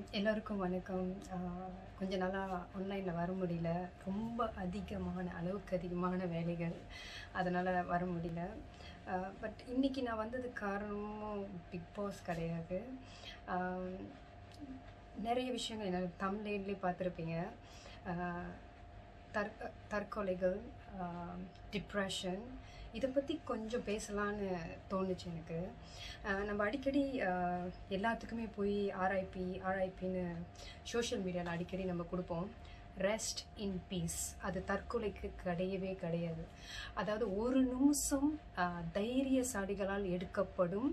எல்லோருக்கும் வணக்கம் ஆஹ் கொஞ்ச நாளாக ஆன்லைனில் வர முடியல ரொம்ப அதிகமான அளவுக்கு அதிகமான வேலைகள் அதனால் வர முடியல பட் இன்னைக்கு நான் வந்ததுக்கு காரணமும் பிக் பாஸ் கிடையாது ஆஹ் நிறைய விஷயங்கள் என்ன தமிழ்லேயே பார்த்துருப்பீங்க ஆஹ் தற் தற்கொலைகள் டிப்ரெஷன் இதை பற்றி கொஞ்சம் பேசலான்னு தோணுச்சு எனக்கு ஆஹ் நம்ம அடிக்கடி ஆஹ் எல்லாத்துக்குமே போய் ஆர்ஐபி ஆர்ஐபின்னு சோஷியல் மீடியாவில் அடிக்கடி நம்ம கொடுப்போம் ரெஸ்ட் இன் பீஸ் அது தற்கொலைக்கு கிடையவே கிடையாது அதாவது ஒரு நிமிஷம் ஆஹ் தைரியசாலிகளால் எடுக்கப்படும்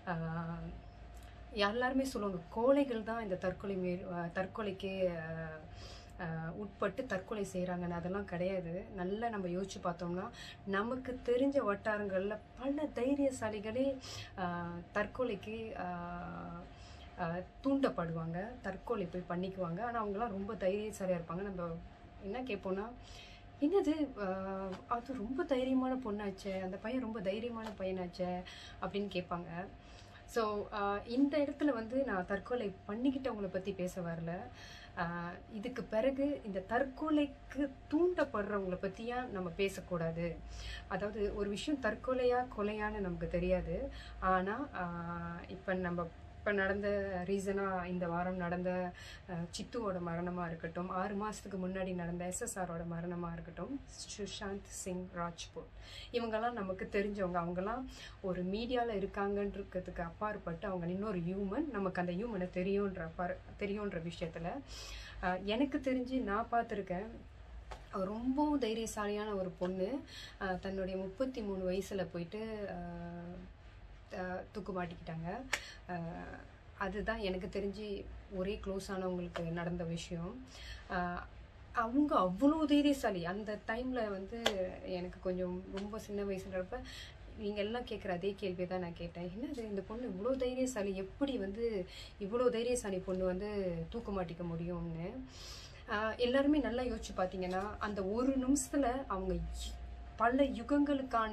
ஆஹ் எல்லாருமே சொல்லுவாங்க கோழைகள் தான் இந்த தற்கொலை மே ஆஹ் தற்கொலைக்கு ஆஹ் ஆஹ் உட்பட்டு தற்கொலை செய்கிறாங்கன்னு அதெல்லாம் கிடையாது நல்லா நம்ம யோசிச்சு பார்த்தோம்னா நமக்கு தெரிஞ்ச வட்டாரங்களில் பல தைரியசாலிகளே ஆஹ் தற்கொலைக்கு ஆஹ் ஆஹ் தூண்டப்படுவாங்க தற்கொலை போய் பண்ணிக்குவாங்க ஆனால் அவங்களாம் ரொம்ப தைரியசாலியாக இருப்பாங்க நம்ம என்ன கேட்போம்னா என்னது ஆஹ் அது ரொம்ப தைரியமான பொண்ணாச்சே அந்த பையன் ரொம்ப தைரியமான பையனாச்சே அப்படின்னு கேட்பாங்க ஸோ இந்த இடத்துல வந்து நான் தற்கொலை பண்ணிக்கிட்டவங்கள பற்றி பேச வரல ஆஹ் இதுக்கு பிறகு இந்த தற்கொலைக்கு தூண்டப்படுறவங்கள பற்றியா நம்ம பேசக்கூடாது அதாவது ஒரு விஷயம் தற்கொலையா கொலையான்னு நமக்கு தெரியாது ஆனால் இப்போ நம்ம இப்போ நடந்த ரீசனாக இந்த வாரம் நடந்த அஹ், சித்துவோட மரணமாக இருக்கட்டும் ஆறு மாதத்துக்கு முன்னாடி நடந்த எஸ்எஸ்ஆரோட மரணமாக இருக்கட்டும் சுஷாந்த் சிங் ராஜ்பூட் இவங்கெல்லாம் நமக்கு தெரிஞ்சவங்க அவங்கெல்லாம் ஒரு மீடியாவில் இருக்காங்கன்றதுக்கு அப்பாற்பட்டு அவங்க இன்னொரு ஹியூமன் நமக்கு அந்த ஹியூமனை தெரியுன்ற அப்பார் தெரியுன்ற விஷயத்தில் எனக்கு தெரிஞ்சு நான் பார்த்துருக்கேன் அவ ரொம்பவும் தைரியசாலியான ஒரு பொண்ணு அஹ், தன்னுடைய முப்பத்தி மூணு வயசில் போயிட்டு அஹ், அஹ், தூக்கு மாட்டிக்கிட்டாங்க அஹ், அதுதான் எனக்கு தெரிஞ்சு ஒரே க்ளோஸ் ஆனவங்களுக்கு நடந்த விஷயம் அஹ், அவங்க அவ்வளோ தைரியசாலி அந்த டைமில் வந்து எனக்கு கொஞ்சம் ரொம்ப சின்ன வயசுன்றப்ப நீங்கள் எல்லாம் கேட்குற அதே கேள்வி தான் நான் கேட்டேன் என்னது இந்த பொண்ணு இவ்வளோ தைரியசாலி எப்படி வந்து இவ்வளோ தைரியசாலி பொண்ணு வந்து தூக்க மாட்டிக்க முடியும்னு ஆஹ் எல்லாருமே நல்லா யோசிச்சு பார்த்தீங்கன்னா அந்த ஒரு நிமிஷத்தில் அவங்க யு- பல யுகங்களுக்கான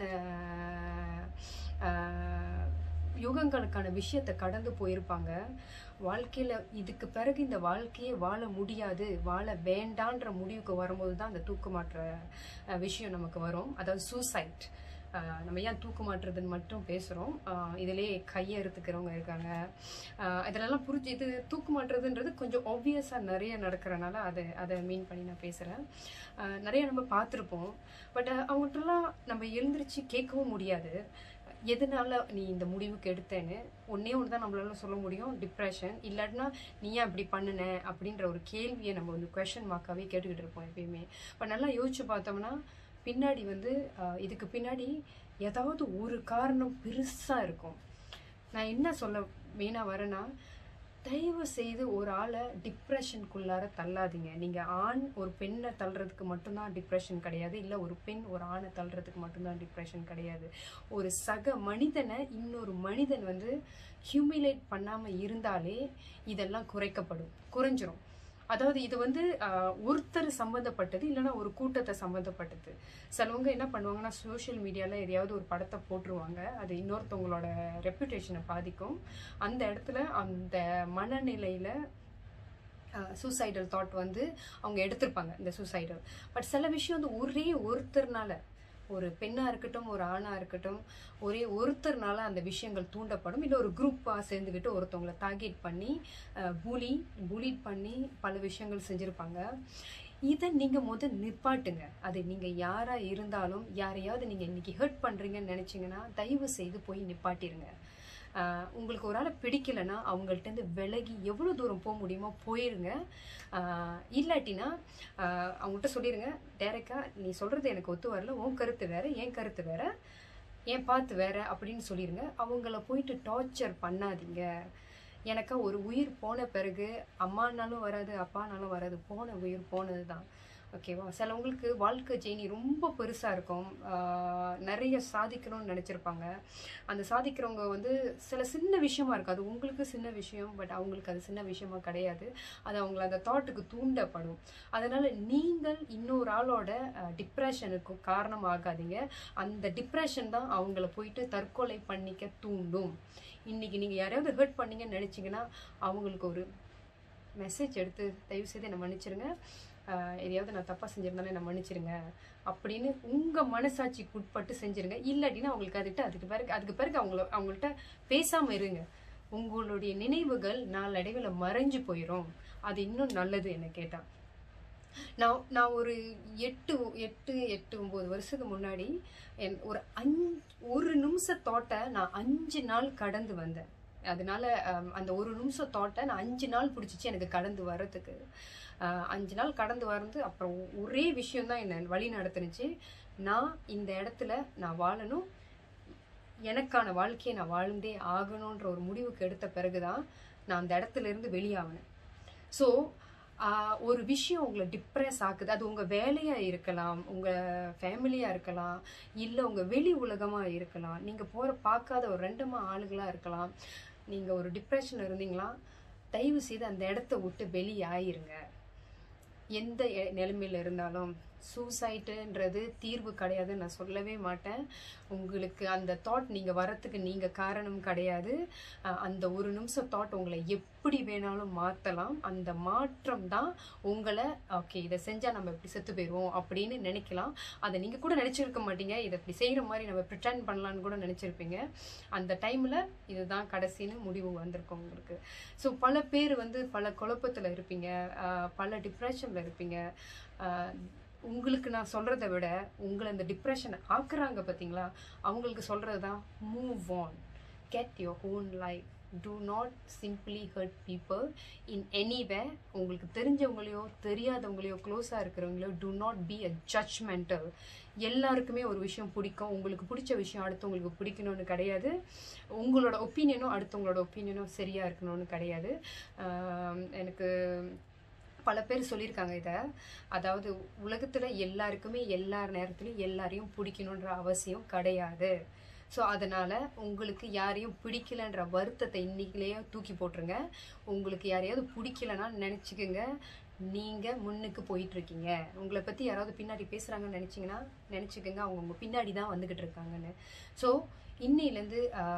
ஆஹ், யுகங்களுக்கான விஷயத்தை கடந்து போயிருப்பாங்க வாழ்க்கையில் இதுக்கு பிறகு இந்த வாழ்க்கையே வாழ முடியாது வாழ வேண்டான்ற முடிவுக்கு வரும்போது தான் அந்த தூக்கு மாற்ற ஆஹ், விஷயம் நமக்கு வரும் அதாவது சூசைட் நம்ம ஏன் தூக்கு மாற்றுறதுன்னு மட்டும் பேசுகிறோம் இதிலே கையை அறுத்துக்கிறவங்க இருக்காங்க ஆஹ் இதெல்லாம் புரிஞ்சு இது தூக்கு மாட்டுறதுன்றது கொஞ்சம் ஆப்வியஸாக நிறைய நடக்கிறனால அதை அதை மீன் பண்ணி நான் பேசுகிறேன் நிறைய நம்ம பார்த்துருப்போம் பட் அவங்கள்ட்டலாம் நம்ம எழுந்திருச்சு கேட்கவும் முடியாது எதனால நீ இந்த முடிவுக்கு எடுத்தேன்னு ஒன்றே ஒன்று தான் நம்மளால சொல்ல முடியும் டிப்ரெஷன் இல்லாட்டினா நீ ஏன் இப்படி பண்ணுன அப்படின்ற ஒரு கேள்வியை நம்ம வந்து கொஷன் மார்க்காகவே கேட்டுக்கிட்டு இருப்போம் எப்பயுமே இப்போ நல்லா யோசிச்சு பார்த்தோம்னா பின்னாடி வந்து ஆஹ் இதுக்கு பின்னாடி ஏதாவது ஒரு காரணம் பெருசாக இருக்கும் நான் என்ன சொல்ல மெயினாக வரேன்னா தயவு செய்து ஒரு ஆளை டிப்ரெஷனுக்குள்ளார தள்ளாதீங்க நீங்கள் ஆண் ஒரு பெண்ணை தள்ளுறதுக்கு மட்டும்தான் டிப்ரெஷன் கிடையாது இல்லை ஒரு பெண் ஒரு ஆணை தள்ளுறதுக்கு மட்டும்தான் டிப்ரெஷன் கிடையாது ஒரு சக மனிதனை இன்னொரு மனிதன் வந்து ஹியூமிலேட் பண்ணாமல் இருந்தாலே இதெல்லாம் குறைக்கப்படும் குறைஞ்சிரும் அதாவது இது வந்து ஆஹ், ஒருத்தர் சம்மந்தப்பட்டது இல்லைன்னா ஒரு கூட்டத்தை சம்மந்தப்பட்டது சிலவங்க என்ன பண்ணுவாங்கன்னா சோஷியல் மீடியாவில் எதையாவது ஒரு படத்தை போட்டுருவாங்க அது இன்னொருத்தவங்களோட ரெப்புடேஷனை பாதிக்கும் அந்த இடத்துல அந்த மனநிலையில் சூசைடல் தாட் வந்து அவங்க எடுத்திருப்பாங்க இந்த சூசைடல் பட் சில விஷயம் வந்து ஒரே ஒருத்தர்னால ஒரு பெண்ணாக இருக்கட்டும் ஒரு ஆணாக இருக்கட்டும் ஒரே ஒருத்தர்னால அந்த விஷயங்கள் தூண்டப்படும் இல்லை ஒரு குரூப்பாக சேர்ந்துக்கிட்டு ஒருத்தவங்களை டார்கெட் பண்ணி புலி புலிட் பண்ணி பல விஷயங்கள் செஞ்சுருப்பாங்க இதை நீங்கள் முதல் நிப்பாட்டுங்க அது நீங்கள் யாராக இருந்தாலும் யாரையாவது நீங்கள் இன்னைக்கு ஹர்ட் பண்ணுறீங்கன்னு நினச்சிங்கன்னா தயவு செய்து போய் நிப்பாட்டிருங்க ஆஹ் உங்களுக்கு ஒரு ஆளை பிடிக்கலைன்னா அவங்கள்ட்டேருந்து விலகி எவ்வளோ தூரம் போக முடியுமோ போயிருங்க ஆஹ் இல்லாட்டினா ஆஹ் அவங்கள்ட்ட சொல்லிடுங்க டேரெக்டாக நீ சொல்கிறது எனக்கு ஒத்து வரல உன் கருத்து வேற என் கருத்து வேற என் பார்த்து வேற அப்படின்னு சொல்லிடுங்க அவங்கள போயிட்டு டார்ச்சர் பண்ணாதீங்க எனக்கா ஒரு உயிர் போன பிறகு அம்மானாலும் வராது அப்பானாலும் வராது போன உயிர் போனது தான் ஓகேவா சிலவங்களுக்கு வாழ்க்கை ஜேர்னி ரொம்ப பெருசாக இருக்கும் ஆஹ் நிறைய சாதிக்கணும்னு நினச்சிருப்பாங்க அந்த சாதிக்கிறவங்க வந்து சில சின்ன விஷயமா இருக்கும் அது உங்களுக்கு சின்ன விஷயம் பட் அவங்களுக்கு அது சின்ன விஷயமா கிடையாது அது அவங்கள அந்த தாட்டுக்கு தூண்டப்படும் அதனால நீங்கள் இன்னொரு ஆளோட டிப்ரெஷனுக்கு காரணம் ஆகாதீங்க அந்த டிப்ரெஷன் தான் அவங்கள போயிட்டு தற்கொலை பண்ணிக்க தூண்டும் இன்னைக்கு நீங்கள் யாரையாவது ஹர்ட் பண்ணீங்கன்னு நினச்சிங்கன்னா அவங்களுக்கு ஒரு மெசேஜ் எடுத்து தயவு செய்து என்னை மன்னிச்சிருங்க ஆஹ் எதையாவது நான் தப்பாக செஞ்சிருந்தாலும் என்னை மன்னிச்சிருங்க அப்படின்னு உங்கள் மனசாட்சிக்கு உட்பட்டு செஞ்சிருங்க இல்லாட்டினா அவங்களுக்கு அதுக்கிட்ட அதுக்கு பிறகு அதுக்கு பிறகு அவங்கள அவங்கள்ட்ட பேசாமல் இருங்க உங்களுடைய நினைவுகள் நாளடைவில் மறைஞ்சு போயிடும் அது இன்னும் நல்லது என்ன கேட்டால் நான் நான் ஒரு எட்டு எட்டு எட்டு ஒம்பது வருஷத்துக்கு முன்னாடி என் ஒரு அஞ்சு ஒரு நிமிஷ தோட்டை நான் அஞ்சு நாள் கடந்து வந்தேன் அதனால அம், அந்த ஒரு நிமிஷம் தோட்டை நான் அஞ்சு நாள் பிடிச்சிச்சு எனக்கு கடந்து வர்றதுக்கு அஹ், அஞ்சு நாள் கடந்து வந்து அப்புறம் ஒரே விஷயம் தான் என்னை வழி நடத்துனுச்சு நான் இந்த இடத்துல நான் வாழணும் எனக்கான வாழ்க்கையை நான் வாழ்ந்தே ஆகணுன்ற ஒரு முடிவுக்கு எடுத்த பிறகுதான் நான் அந்த இடத்துல இருந்து வெளியாகினேன் ஸோ ஒரு விஷயம் உங்களை டிப்ரெஸ் ஆக்குது அது உங்கள் வேலையாக இருக்கலாம் உங்கள் ஃபேமிலியாக இருக்கலாம் இல்லை உங்கள் வெளி உலகமாக இருக்கலாம் நீங்கள் போகிற பார்க்காத ஒரு ரெண்டுமா ஆளுகளாக இருக்கலாம் நீங்கள் ஒரு டிப்ரெஷன் இருந்தீங்களா தயவு செய்து அந்த இடத்த விட்டு வெளியாயிருங்க எந்த எ- நிலைமையில இருந்தாலும் சூசைட்டுன்றது தீர்வு கிடையாதுன்னு நான் சொல்லவே மாட்டேன் உங்களுக்கு அந்த தாட் நீங்கள் வரத்துக்கு நீங்கள் காரணம் கிடையாது அஹ் அந்த ஒரு நிமிஷம் தாட் உங்களை எப்படி வேணாலும் மாற்றலாம் அந்த மாற்றம் தான் உங்களை ஓகே இதை செஞ்சால் நம்ம இப்படி செத்து போயிடுவோம் அப்படின்னு நினைக்கலாம் அதை நீங்கள் கூட நினச்சிருக்க மாட்டீங்க இதை இப்படி செய்கிற மாதிரி நம்ம ப்ரிட்டன் பண்ணலான்னு கூட நினச்சிருப்பீங்க அந்த டைமில் இதுதான் கடைசின்னு முடிவு வந்திருக்கும் உங்களுக்கு ஸோ பல பேர் வந்து பல குழப்பத்தில் இருப்பீங்க ஆஹ் பல டிப்ரெஷனில் இருப்பீங்க ஆஹ் உங்களுக்கு நான் சொல்கிறத விட உங்களை இந்த டிப்ரெஷன் ஆக்குறாங்க பார்த்தீங்களா அவங்களுக்கு சொல்கிறது தான் move on get your own life do not simply hurt people in anyway உங்களுக்கு தெரிஞ்சவங்களையோ தெரியாதவங்களையோ க்ளோஸாக இருக்கிறவங்களையோ do not be a judgemental எல்லாருக்குமே ஒரு விஷயம் பிடிக்கும் உங்களுக்கு பிடிச்ச விஷயம் அடுத்தவங்களுக்கு பிடிக்கணும்னு கிடையாது உங்களோட ஒப்பீனியனும் அடுத்தவங்களோட ஒப்பீனியனும் சரியாக இருக்கணும்னு கிடையாது ஆம், எனக்கு பல பேர் சொல்லியிருக்காங்க இதை அதாவது உலகத்தில் எல்லாருக்குமே எல்லா நேரத்துலையும் எல்லாரையும் பிடிக்கணுன்ற அவசியம் கிடையாது ஸோ அதனால் உங்களுக்கு யாரையும் பிடிக்கலன்ற வருத்தத்தை இன்னைக்குலேயே தூக்கி போட்டுருங்க உங்களுக்கு யாரையாவது பிடிக்கலன்னா நினச்சிக்கோங்க நீங்கள் முன்னுக்கு போயிட்டு இருக்கீங்க உங்களை பற்றி யாராவது பின்னாடி பேசுகிறாங்கன்னு நினச்சிங்கன்னா நினச்சிக்கோங்க அவங்க உங்கள் பின்னாடி தான் வந்துக்கிட்டு இருக்காங்கன்னு ஸோ இன்னிலேருந்து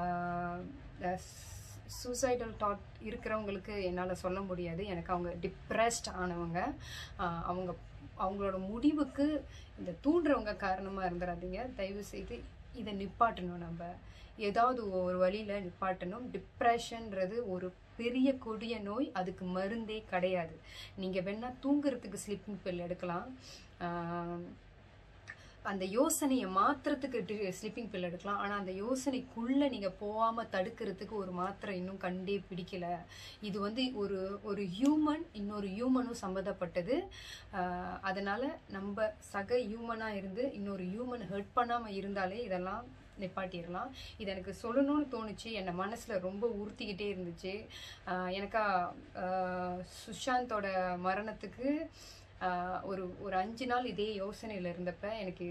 சூசைடல் தாட் இருக்கிறவங்களுக்கு என்னால் சொல்ல முடியாது எனக்கு அவங்க டிப்ரெஸ்ட் ஆனவங்க ஆஹ் அவங்க அவங்களோட முடிவுக்கு இந்த தூண்டுறவங்க காரணமாக இருந்துடாதீங்க தயவு செய்து இதை நிப்பாட்டணும் நம்ம ஏதாவது ஒரு வழியில் நிப்பாட்டணும் டிப்ரெஷன்றது ஒரு பெரிய கொடிய நோய் அதுக்கு மருந்தே கிடையாது நீங்கள் வேணால் தூங்குறதுக்கு ஸ்லிப்பிங் பில் எடுக்கலாம் ஆஹ் அந்த யோசனையை மாத்திரத்துக்கு ஸ்லீப்பிங் பில் எடுக்கலாம் ஆனால் அந்த யோசனைக்குள்ளே நீங்கள் போகாமல் தடுக்கிறதுக்கு ஒரு மாத்திரை இன்னும் கண்டே பிடிக்கல இது வந்து ஒரு ஒரு ஹியூமன் இன்னொரு ஹியூமனும் சம்மந்தப்பட்டது ஆஹ் அதனால நம்ம சக ஹியூமனாக இருந்து இன்னொரு ஹியூமன் ஹர்ட் பண்ணாமல் இருந்தாலே இதெல்லாம் நிப்பாட்டிடலாம் இது எனக்கு சொல்லணும்னு தோணுச்சு என்னை மனசில் ரொம்ப உறுத்திக்கிட்டே இருந்துச்சு ஆஹ் எனக்கா ஆஹ் சுஷாந்தோட மரணத்துக்கு ஆஹ் ஒரு ஒரு அஞ்சு நாள் இதே யோசனையில் இருந்தப்ப எனக்கு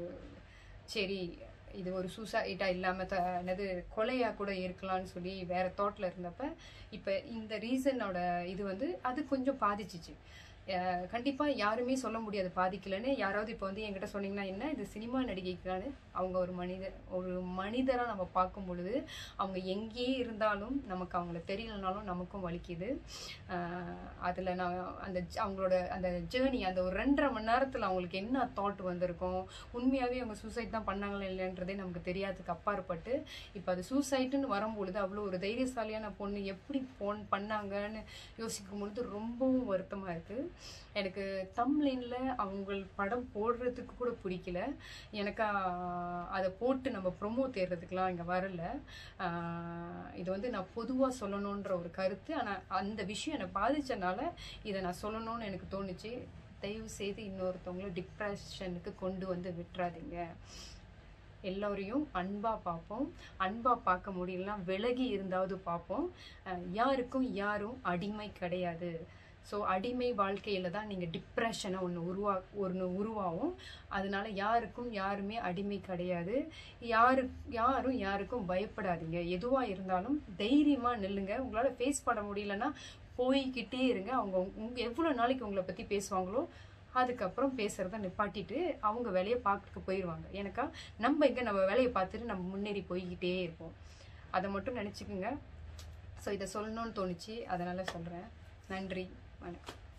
சரி இது ஒரு சூசைட்டாக இல்லாமல் த என்னது கொலையாக கூட இருக்கலாம்னு சொல்லி வேற தாட்டில் இருந்தப்ப இப்போ இந்த ரீசனோட இது வந்து அது கொஞ்சம் பாதிச்சிச்சு அஹ் கண்டிப்பா யாருமே சொல்ல முடியாது பாதிக்கலன்னு யாராவது இப்போ வந்து என்கிட்ட சொன்னீங்கன்னா என்ன இது சினிமா நடிகைக்குதான்னு அவங்க ஒரு மனிதர் ஒரு மனிதரா நம்ம பார்க்கும் பொழுது அவங்க எங்கேயே இருந்தாலும் நமக்கு அவங்கள தெரியலனாலும் நமக்கும் வலிக்குது அஹ் அதுல நான் அந்த ஜ- அவங்களோட அந்த ஜேர்னி அந்த ஒரு ரெண்டரை மணி நேரத்துல அவங்களுக்கு என்ன தாட் வந்திருக்கும் உண்மையாவே அவங்க சூசைட் தான் பண்ணாங்களா இல்லைன்றதே நமக்கு தெரியாததுக்கு அப்பாற்பட்டு இப்போ அது சூசைட்டுன்னு வரும்பொழுது அவ்வளோ ஒரு தைரியசாலியான பொண்ணு எப்படி போன் பண்ணாங்கன்னு யோசிக்கும் பொழுது ரொம்பவும் வருத்தமா இருக்கு எனக்கு தம்லைன்ல அவங்க படம் போடுறதுக்கு கூட பிடிக்கல எனக்கா அதை போட்டு நம்ம ப்ரொமோ தேடுறதுக்குலாம் இங்கே வரல ஆஹ் இது வந்து நான் பொதுவாக சொல்லணுன்ற ஒரு கருத்து ஆனால் அந்த விஷயம் என்னை பாதிச்சனால இதை நான் சொல்லணும்னு எனக்கு தோணுச்சு தயவு செய்து இன்னொருத்தவங்கள டிப்ரெஷனுக்கு கொண்டு வந்து விட்டுறாதீங்க எல்லோரையும் அன்பா பார்ப்போம் அன்பா பார்க்க முடியலனா விலகி இருந்தாவது பார்ப்போம் அஹ் யாருக்கும் யாரும் அடிமை கிடையாது ஸோ அடிமை வாழ்க்கையில தான் நீங்கள் டிப்ரெஷனை ஒன்று உருவா ஒன்று உருவாகும் அதனால யாருக்கும் யாருமே அடிமை கிடையாது யாரு யாரும் யாருக்கும் பயப்படாதீங்க எதுவாக இருந்தாலும் தைரியமாக நில்லுங்க உங்களால் ஃபேஸ் பண்ண முடியலன்னா போய்கிட்டே இருங்க அவங்க உங்க எவ்வளோ நாளைக்கு உங்களை பற்றி பேசுவாங்களோ அதுக்கப்புறம் பேசுறத நிப்பாட்டிட்டு அவங்க வேலையை பார்க்க போயிடுவாங்க எனக்கா நம்ம இங்கே நம்ம வேலையை பார்த்துட்டு நம்ம முன்னேறி போய்கிட்டே இருப்போம் அதை மட்டும் நினச்சிக்கோங்க ஸோ இதை சொல்லணும்னு தோணுச்சு அதனால சொல்கிறேன் நன்றி வணக்கம்